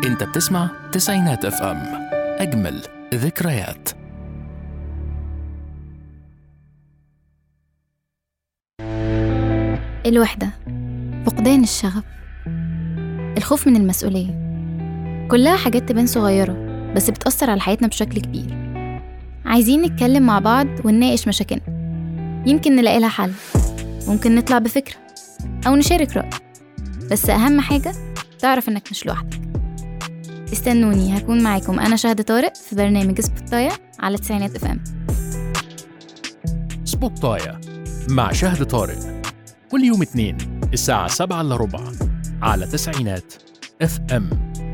انت بتسمع تسعينات اف ام اجمل ذكريات الوحدة فقدان الشغف الخوف من المسؤولية كلها حاجات تبان صغيرة بس بتأثر على حياتنا بشكل كبير عايزين نتكلم مع بعض ونناقش مشاكلنا يمكن نلاقي لها حل ممكن نطلع بفكرة أو نشارك رأي بس أهم حاجة تعرف إنك مش لوحدك استنوني هكون معاكم أنا شهد طارق في برنامج سبوتاية على تسعينات اف ام سبوتايا مع شهد طارق كل يوم اثنين الساعة سبعة إلا ربع على تسعينات اف ام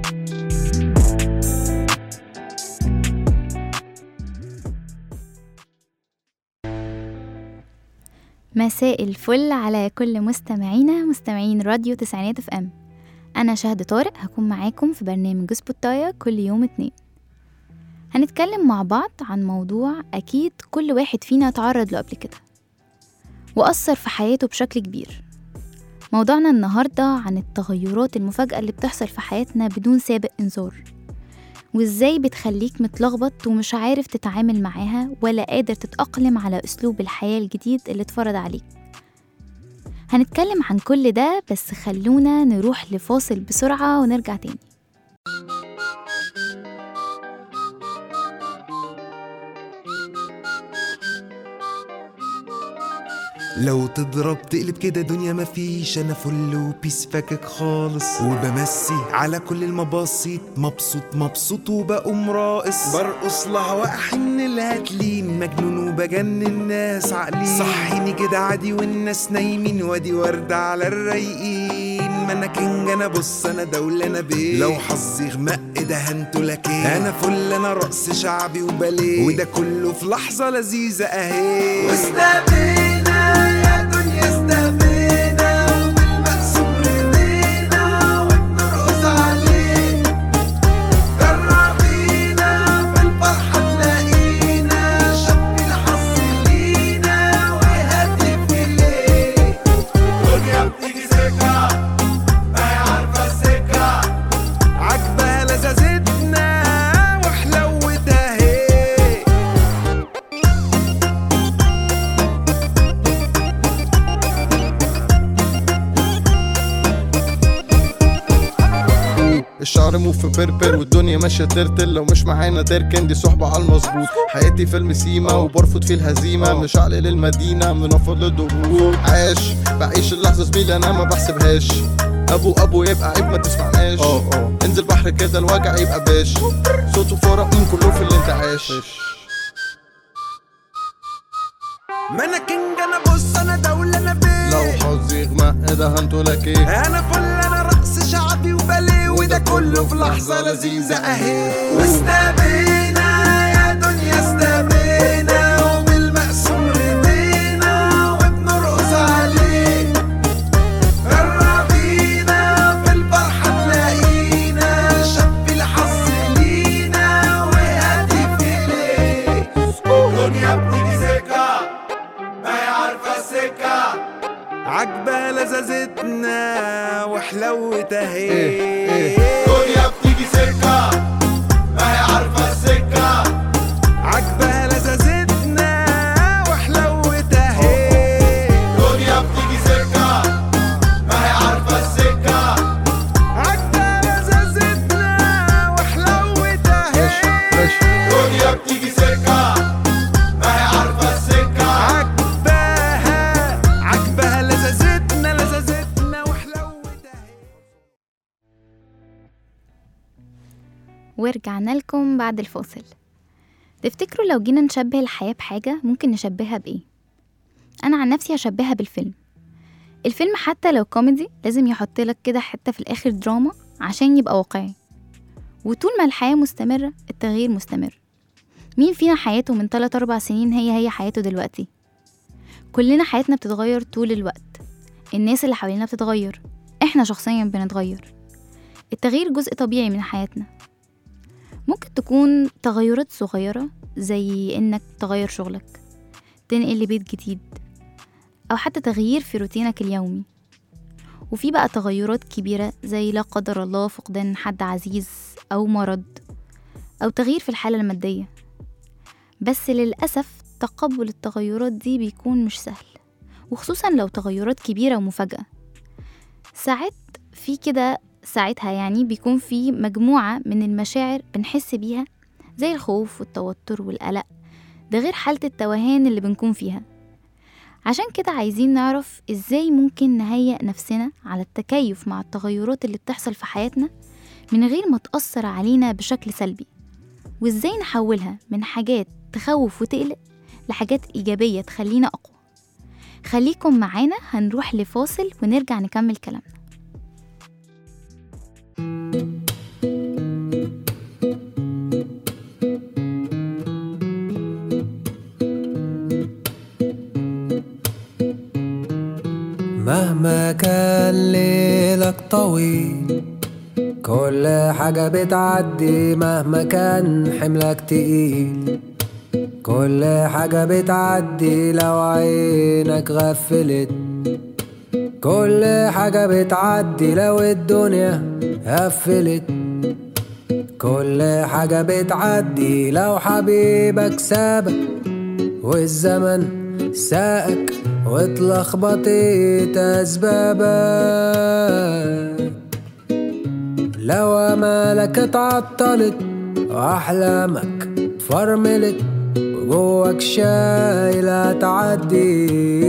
مساء الفل على كل مستمعينا مستمعين راديو تسعينات اف ام انا شهد طارق هكون معاكم في برنامج سبوتايا كل يوم اتنين هنتكلم مع بعض عن موضوع اكيد كل واحد فينا تعرض له قبل كده واثر في حياته بشكل كبير موضوعنا النهارده عن التغيرات المفاجئه اللي بتحصل في حياتنا بدون سابق انذار وازاي بتخليك متلخبط ومش عارف تتعامل معاها ولا قادر تتأقلم على أسلوب الحياة الجديد اللي اتفرض عليك هنتكلم عن كل ده بس خلونا نروح لفاصل بسرعة ونرجع تاني لو تضرب تقلب كده دنيا مفيش انا فل وبيس فاكك خالص وبمسي على كل المباسيط مبسوط مبسوط وبقوم راقص برقص لها واحن الهاتلين مجنون وبجنن الناس عقلين صحيني كده عادي والناس نايمين وادي وردة على الرايقين ما انا كينج انا بص انا دولة انا بيه لو حظي غمق ده هنتو لك ايه انا فل انا رقص شعبي وباليه وده كله في لحظة لذيذة اهي واستبينا يا دنيا استبينا وبالمقسوم رضينا وبنرقص عليه جربينا بالفرحة تلاقينا شق الحظ لينا وهاتف ليه دنيا بتيجي سكة ما هي عارفة السكة عجبها لذاذتنا وحلوتها هي الشعر مو في بربر والدنيا ماشية ترتل لو مش معانا تركن دي صحبة على المظبوط حياتي فيلم سيما وبرفض فيه الهزيمة مش عقل للمدينة منفض للضغوط عاش بعيش اللحظة زميلي أنا ما بحسبهاش أبو أبو يبقى عيب ما تسمعناش انزل بحر كده الوجع يبقى باش صوته فرق من كله في الانتعاش ما انا كينج انا بص انا دولة انا بيه لو حظي يغمق ده هنتو لك ايه انا فل انا رقص شعبي وباليه وده كله في لحظة لذيذة اهي واستبينا يا دنيا استبينا وبالمقسوم رضينا وبنرقص عليه قربينا في الفرحة تلاقينا شب الحظ لينا وهاتف ليه دنيا بتيجي سكة ما هي عارفة السكة عجبة لذاذتنا وحلوتها هي إيه، إيه. دنيا بتيجي سكة ما هي عارفة السكة عجبة لذاذتنا وحلوتها هي دنيا بتيجي سكة ما هي عارفة السكة عجبة لذاذتنا وحلوتها ماشي هي ماشي دنيا بتيجي سكة ما هي عارفة السكة عجباها عجباها لذاذتنا لذاذتنا وحلوتها ورجعنا لكم بعد الفاصل تفتكروا لو جينا نشبه الحياة بحاجة ممكن نشبهها بإيه؟ أنا عن نفسي هشبهها بالفيلم الفيلم حتى لو كوميدي لازم يحط لك كده حتة في الآخر دراما عشان يبقى واقعي وطول ما الحياة مستمرة التغيير مستمر مين فينا حياته من 3 أربع سنين هي هي حياته دلوقتي كلنا حياتنا بتتغير طول الوقت الناس اللي حوالينا بتتغير احنا شخصيا بنتغير التغيير جزء طبيعي من حياتنا ممكن تكون تغيرات صغيرة زي إنك تغير شغلك تنقل لبيت جديد أو حتى تغيير في روتينك اليومي وفي بقى تغيرات كبيرة زي لا قدر الله فقدان حد عزيز أو مرض أو تغيير في الحالة المادية بس للأسف تقبل التغيرات دي بيكون مش سهل وخصوصا لو تغيرات كبيرة ومفاجأة ساعات في كده ساعتها يعني بيكون في مجموعة من المشاعر بنحس بيها زي الخوف والتوتر والقلق ده غير حالة التوهان اللي بنكون فيها عشان كده عايزين نعرف ازاي ممكن نهيئ نفسنا على التكيف مع التغيرات اللي بتحصل في حياتنا من غير ما تأثر علينا بشكل سلبي وازاي نحولها من حاجات تخوف وتقلق لحاجات إيجابية تخلينا أقوى خليكم معانا هنروح لفاصل ونرجع نكمل كلامنا مهما كان ليلك طويل كل حاجة بتعدي مهما كان حملك تقيل كل حاجة بتعدي لو عينك غفلت كل حاجة بتعدي لو الدنيا قفلت كل حاجة بتعدي لو حبيبك سابك والزمن ساقك واتلخبطت أسبابك لو أمالك اتعطلت وأحلامك فرملت وجواك شايلة تعدي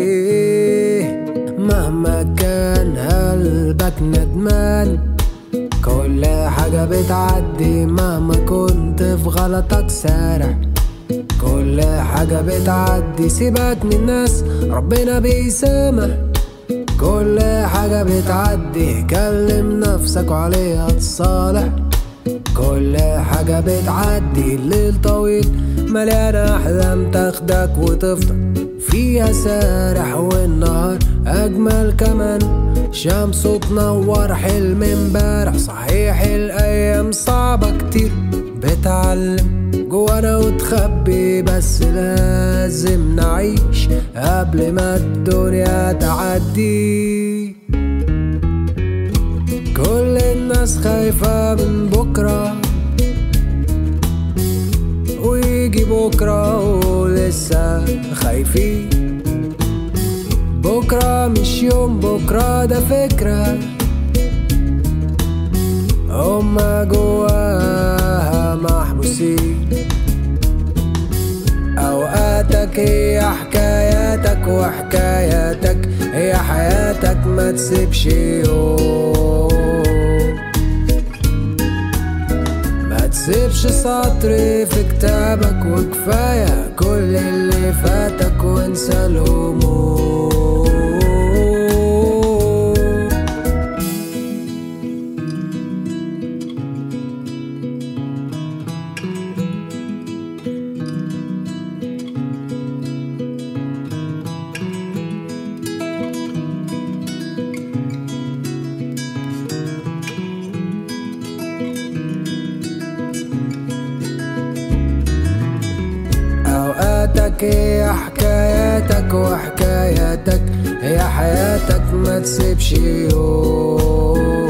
مهما كان قلبك ندمان كل حاجة بتعدي مهما كنت في غلطك سارح كل حاجة بتعدي سيبك من الناس ربنا بيسامح كل حاجة بتعدي كلم نفسك وعليها تصالح كل حاجة بتعدي الليل طويل مليانة أحلام تاخدك وتفضل فيها سارح والنهار أجمل كمان شمس تنور حلم امبارح صحيح الأيام صعبة كتير بتعلم جوانا وتخبي بس لازم نعيش قبل ما الدنيا تعدي كل الناس خايفة من بكرة ويجي بكرة ولسه خايفين بكرة مش يوم بكرة ده فكرة هما جواها محبوسين أوقاتك هي حكاياتك وحكاياتك هي حياتك ما تسيبش يوم ما تسيبش سطر في كتابك وكفاية كل اللي فاتك وانسى الهموم أوقاتك هي حكاياتك وحكاياتك هي حياتك ما تسيبش يوم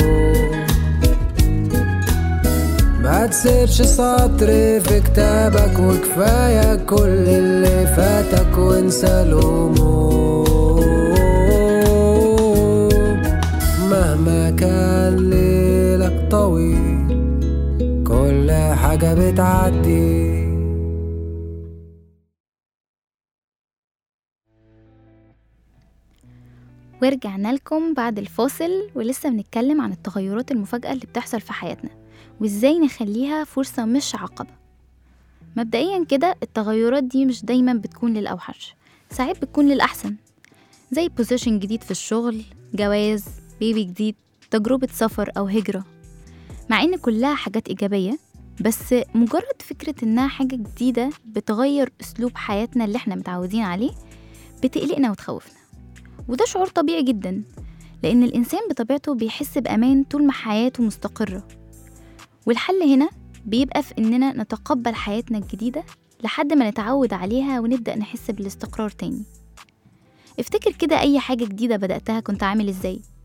ما تسيبش سطر في كتابك وكفاية كل اللي فاتك وانسى الهموم مهما كان ليلك طويل كل حاجة بتعدي ورجعنا لكم بعد الفاصل ولسه بنتكلم عن التغيرات المفاجئة اللي بتحصل في حياتنا وازاي نخليها فرصة مش عقبة مبدئيا كده التغيرات دي مش دايما بتكون للأوحش ساعات بتكون للأحسن زي بوزيشن جديد في الشغل جواز بيبي جديد تجربة سفر أو هجرة مع إن كلها حاجات إيجابية بس مجرد فكرة إنها حاجة جديدة بتغير أسلوب حياتنا اللي احنا متعودين عليه بتقلقنا وتخوفنا وده شعور طبيعي جدا لأن الإنسان بطبيعته بيحس بأمان طول ما حياته مستقرة والحل هنا بيبقى في إننا نتقبل حياتنا الجديدة لحد ما نتعود عليها ونبدأ نحس بالاستقرار تاني افتكر كده أي حاجة جديدة بدأتها كنت عامل إزاي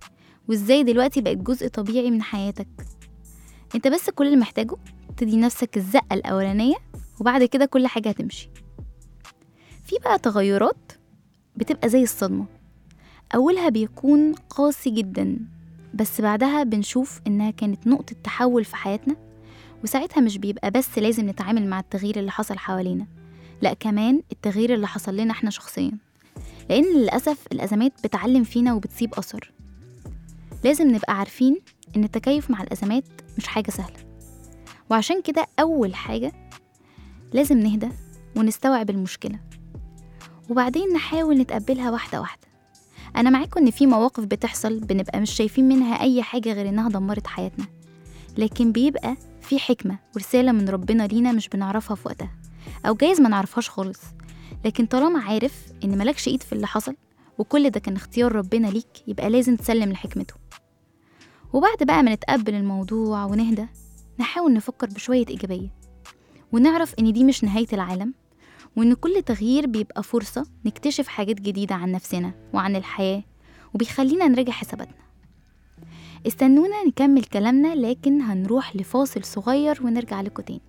وازاي دلوقتي بقت جزء طبيعي من حياتك انت بس كل اللي محتاجه تدي نفسك الزقة الأولانية وبعد كده كل حاجة هتمشي في بقى تغيرات بتبقى زي الصدمة أولها بيكون قاسي جدا بس بعدها بنشوف إنها كانت نقطة تحول في حياتنا وساعتها مش بيبقى بس لازم نتعامل مع التغيير اللي حصل حوالينا لأ كمان التغيير اللي حصل لنا احنا شخصيا لأن للأسف الأزمات بتعلم فينا وبتسيب أثر لازم نبقى عارفين إن التكيف مع الأزمات مش حاجة سهلة وعشان كده أول حاجة لازم نهدى ونستوعب المشكلة وبعدين نحاول نتقبلها واحدة واحدة أنا معاكم إن في مواقف بتحصل بنبقى مش شايفين منها أي حاجة غير إنها دمرت حياتنا لكن بيبقى في حكمة ورسالة من ربنا لينا مش بنعرفها في وقتها أو جايز ما نعرفهاش خالص لكن طالما عارف إن ملكش إيد في اللي حصل وكل ده كان اختيار ربنا ليك يبقى لازم تسلم لحكمته وبعد بقى ما نتقبل الموضوع ونهدى نحاول نفكر بشوية إيجابية ونعرف إن دي مش نهاية العالم وإن كل تغيير بيبقى فرصة نكتشف حاجات جديدة عن نفسنا وعن الحياة وبيخلينا نراجع حساباتنا استنونا نكمل كلامنا لكن هنروح لفاصل صغير ونرجع لكم تاني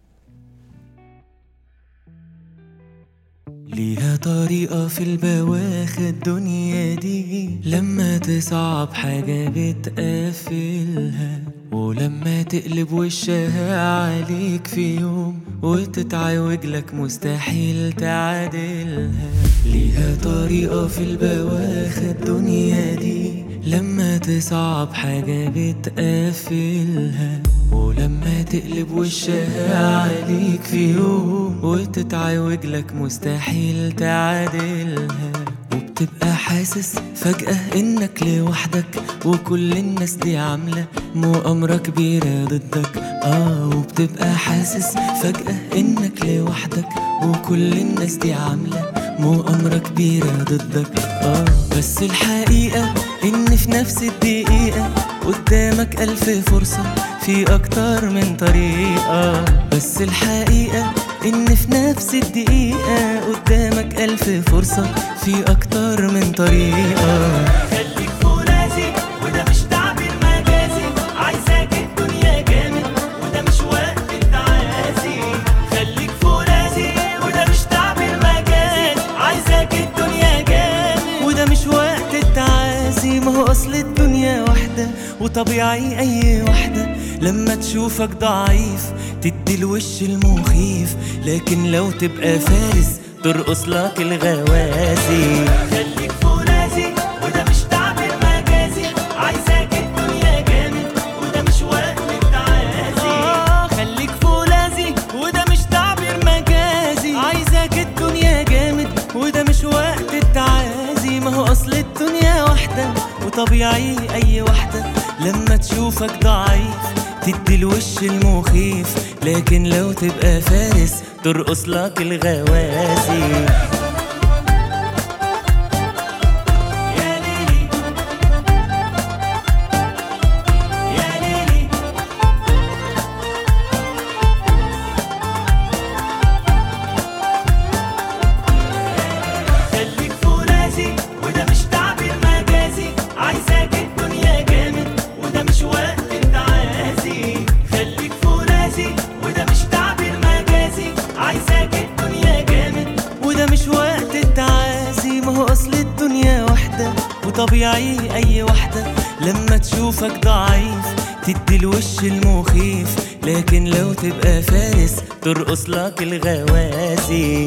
ليها طريقة في البواخ الدنيا دي لما تصعب حاجة بتقفلها ولما تقلب وشها عليك في يوم وتتعوج لك مستحيل تعادلها ليها طريقة في البواخ الدنيا دي لما تصعب حاجة بتقفلها ولما تقلب وشها عليك في يوم وتتعوج لك مستحيل تعادلها وبتبقى حاسس فجأة انك لوحدك وكل الناس دي عاملة مؤامرة كبيرة ضدك اه وبتبقى حاسس فجأة انك لوحدك وكل الناس دي عاملة مؤامرة كبيرة ضدك اه بس الحقيقة ان في نفس الدقيقة قدامك ألف فرصة في أكتر من طريقة بس الحقيقة إن في نفس الدقيقة قدامك ألف فرصة في أكتر من طريقة خليك فرازي وده مش تعبير مجازي عايزاك الدنيا جامد وده مش وقت التعازي خليك فرازي وده مش تعبير مجازي عايزاك الدنيا جامد وده مش وقت التعازي ما هو أصل الدنيا واحدة وطبيعي أي واحدة لما تشوفك ضعيف تدي الوش المخيف لكن لو تبقى فارس ترقص لك الغوازي خليك فرازي وده مش تعبير مجازي عايزاك الدنيا جامد وده مش وقت التعازي آه خليك فولاذي وده مش تعبير مجازي عايزاك الدنيا جامد وده مش وقت التعازي ما هو اصل الدنيا واحدة وطبيعي اي واحدة لما تشوفك ضعيف تدي الوش المخيف لكن لو تبقى فارس ترقص لك الغوازي يا ليلي يا ليلي خليك فرازي وده مش تعبير مجازي عايزاك الدنيا جامد وده مش وقت التعازي خليك فرازي وده مش تعبير مجازي عايزاك الدنيا جامد وده مش وقت التعازي ما هو اصل الدنيا واحدة وطبيعي اي واحدة لما تشوفك ضعيف تدي الوش المخيف لكن لو تبقى فارس ترقص لك الغوازي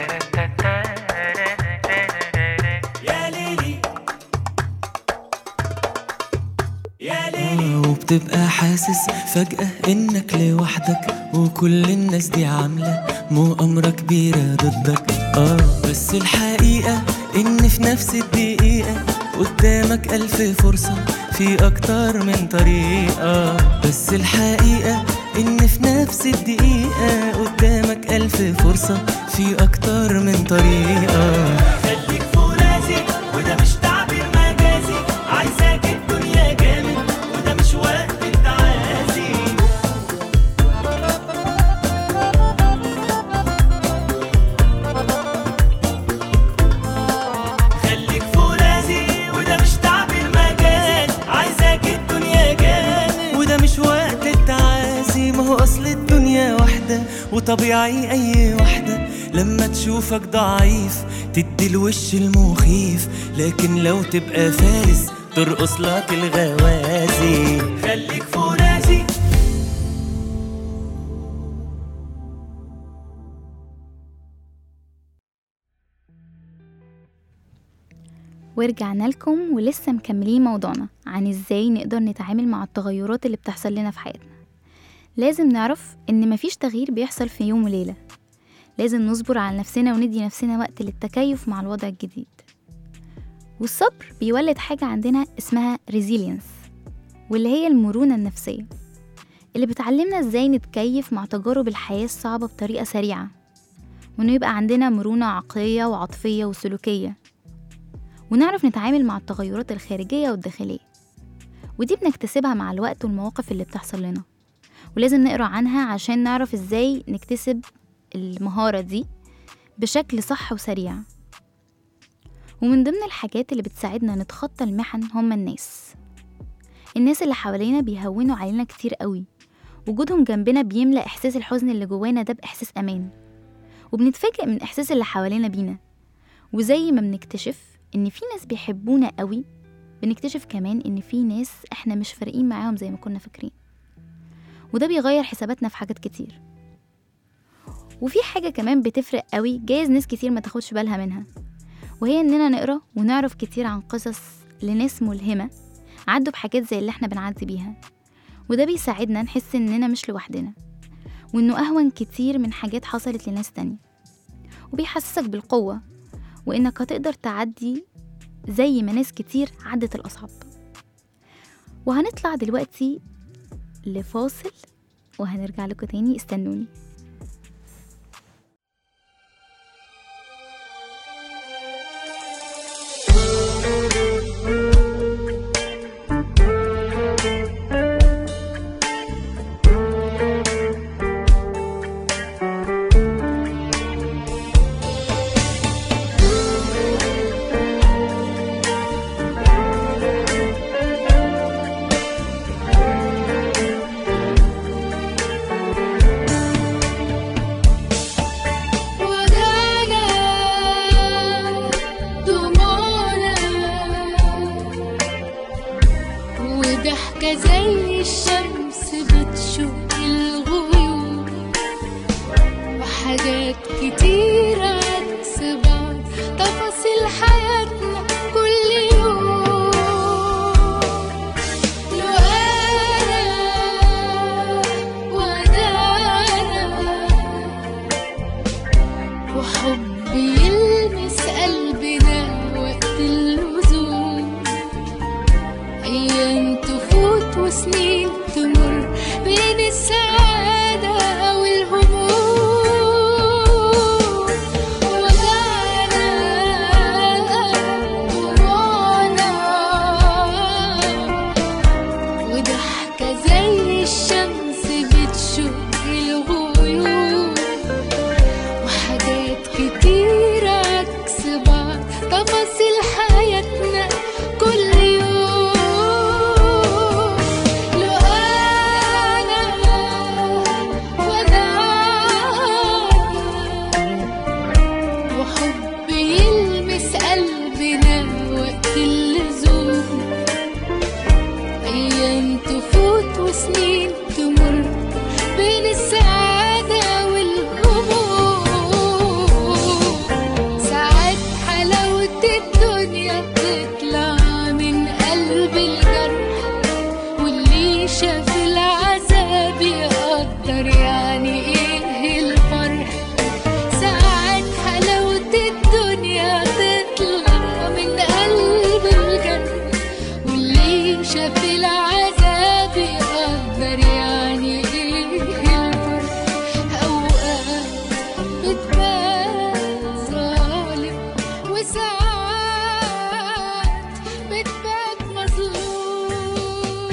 يا ليلي يا ليلي وبتبقى حاسس فجأة انك لوحدك وكل الناس دي عاملة مؤامرة كبيرة ضدك اه بس الحقيقة ان في نفس الدقيقة قدامك ألف فرصة في أكتر من طريقة بس الحقيقة إن في نفس الدقيقة قدامك ألف فرصة في أكتر من طريقة خليك فرازي وده مش تعبير مجازي عايزاك الدنيا جامد وده مش وقت التعازي خليك فرازي وده مش تعبير مجازي وطبيعي أي واحدة لما تشوفك ضعيف تدي الوش المخيف لكن لو تبقى فارس ترقص لك الغوازي خليك فرازي ورجعنا لكم ولسه مكملين موضوعنا عن ازاي نقدر نتعامل مع التغيرات اللي بتحصل لنا في حياتنا لازم نعرف ان مفيش تغيير بيحصل في يوم وليلة لازم نصبر على نفسنا وندي نفسنا وقت للتكيف مع الوضع الجديد والصبر بيولد حاجة عندنا اسمها resilience واللي هي المرونة النفسية اللي بتعلمنا ازاي نتكيف مع تجارب الحياة الصعبة بطريقة سريعة وانه يبقى عندنا مرونة عقلية وعاطفية وسلوكية ونعرف نتعامل مع التغيرات الخارجية والداخلية ودي بنكتسبها مع الوقت والمواقف اللي بتحصل لنا ولازم نقرا عنها عشان نعرف ازاي نكتسب المهارة دي بشكل صح وسريع ومن ضمن الحاجات اللي بتساعدنا نتخطى المحن هما الناس الناس اللي حوالينا بيهونوا علينا كتير قوي وجودهم جنبنا بيملأ إحساس الحزن اللي جوانا ده بإحساس أمان وبنتفاجئ من إحساس اللي حوالينا بينا وزي ما بنكتشف إن في ناس بيحبونا قوي بنكتشف كمان إن في ناس إحنا مش فارقين معاهم زي ما كنا فاكرين وده بيغير حساباتنا في حاجات كتير وفي حاجة كمان بتفرق قوي جايز ناس كتير ما تاخدش بالها منها وهي إننا نقرأ ونعرف كتير عن قصص لناس ملهمة عدوا بحاجات زي اللي احنا بنعدي بيها وده بيساعدنا نحس إننا مش لوحدنا وإنه أهون كتير من حاجات حصلت لناس تانية وبيحسسك بالقوة وإنك هتقدر تعدي زي ما ناس كتير عدت الأصعب وهنطلع دلوقتي لفاصل وهنرجع لكم تاني استنوني ودانا دموعنا وضحكة زي الشمس بتشق الغيوم وحاجات كتير عكس بعض تفاصيل حياتنا كل يوم لو أنا ودانا وحب يلمس قلبنا وقت اللزوم أيام تفوت وسنين تمر بين السعادة والهموم وجعنا دموعنا وضحكة زي الشمس بتشق الغيوم وحاجات كتير عكس بعض تفاصيل حياتنا كل يوم لو أنا وأنا وحب يلمس قلبنا وقت اللزوم أيام تفوت وسنين تمر بين السعادة والهموم ساعات حلاوة الدنيا تطلع من قلب الجرح واللي شاف العذاب يقدر يعني ايه الفرح ساعات حلاوة الدنيا تطلع من قلب الجرح واللي شاف العذاب يقدر يعني ايه الفرق اوقات بتبان ظالم وساعات بتبان مظلوم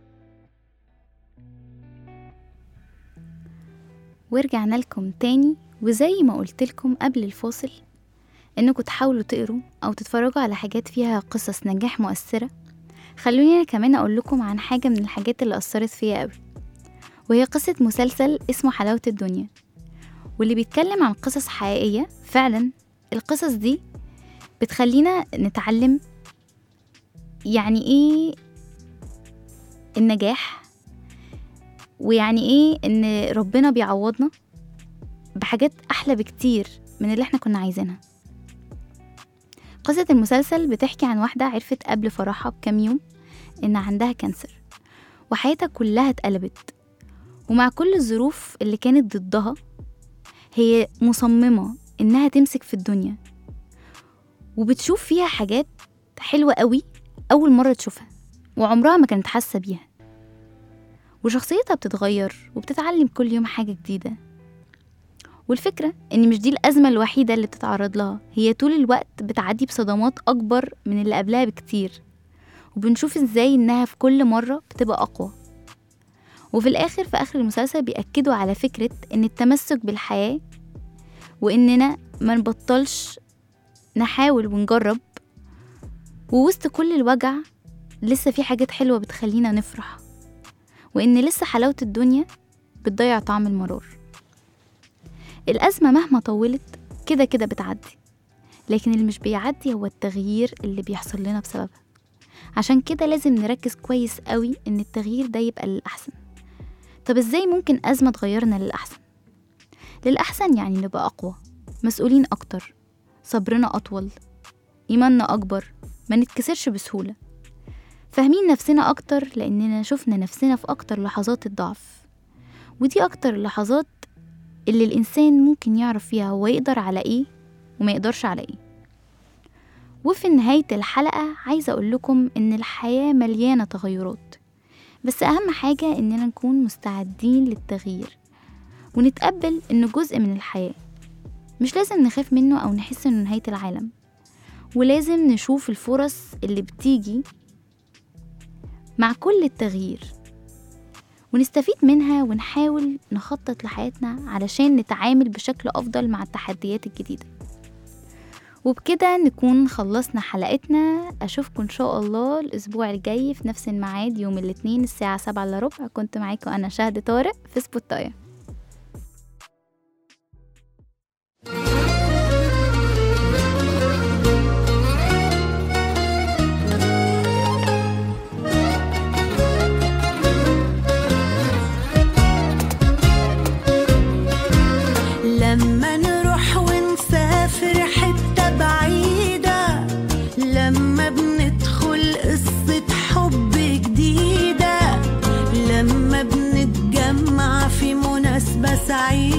ورجعنا لكم تاني وزي ما قلت لكم قبل الفاصل انكم تحاولوا تقروا او تتفرجوا على حاجات فيها قصص نجاح مؤثرة خلوني انا كمان اقول لكم عن حاجة من الحاجات اللي اثرت فيا قوي وهي قصة مسلسل اسمه حلاوة الدنيا واللي بيتكلم عن قصص حقيقية فعلا القصص دي بتخلينا نتعلم يعني ايه النجاح ويعني ايه ان ربنا بيعوضنا بحاجات احلى بكتير من اللي احنا كنا عايزينها قصة المسلسل بتحكي عن واحدة عرفت قبل فرحها بكام يوم إن عندها كانسر وحياتها كلها اتقلبت ومع كل الظروف اللي كانت ضدها هي مصممة إنها تمسك في الدنيا وبتشوف فيها حاجات حلوة قوي أول مرة تشوفها وعمرها ما كانت حاسة بيها وشخصيتها بتتغير وبتتعلم كل يوم حاجة جديدة والفكرة إن مش دي الأزمة الوحيدة اللي بتتعرض لها هي طول الوقت بتعدي بصدمات أكبر من اللي قبلها بكتير وبنشوف إزاي إنها في كل مرة بتبقى أقوى وفي الآخر في آخر المسلسل بيأكدوا على فكرة إن التمسك بالحياة وإننا ما نبطلش نحاول ونجرب ووسط كل الوجع لسه في حاجات حلوة بتخلينا نفرح وإن لسه حلاوة الدنيا بتضيع طعم المرار الأزمة مهما طولت كده كده بتعدي لكن اللي مش بيعدي هو التغيير اللي بيحصل لنا بسببها عشان كده لازم نركز كويس قوي إن التغيير ده يبقى للأحسن طب إزاي ممكن أزمة تغيرنا للأحسن؟ للأحسن يعني نبقى أقوى مسؤولين أكتر صبرنا أطول إيماننا أكبر ما نتكسرش بسهولة فاهمين نفسنا أكتر لأننا شفنا نفسنا في أكتر لحظات الضعف ودي أكتر اللحظات اللي الإنسان ممكن يعرف فيها هو يقدر على إيه وما يقدرش على إيه وفي نهاية الحلقة عايزة أقول لكم إن الحياة مليانة تغيرات بس أهم حاجة إننا نكون مستعدين للتغيير ونتقبل إنه جزء من الحياة مش لازم نخاف منه أو نحس إنه نهاية العالم ولازم نشوف الفرص اللي بتيجي مع كل التغيير ونستفيد منها ونحاول نخطط لحياتنا علشان نتعامل بشكل أفضل مع التحديات الجديدة وبكده نكون خلصنا حلقتنا أشوفكم إن شاء الله الأسبوع الجاي في نفس الميعاد يوم الاثنين الساعة سبعة إلا ربع كنت معاكم أنا شهد طارق في سبوتاية لما نروح ونسافر حتة بعيدة لما بندخل قصة حب جديدة لما بنتجمع في مناسبة سعيدة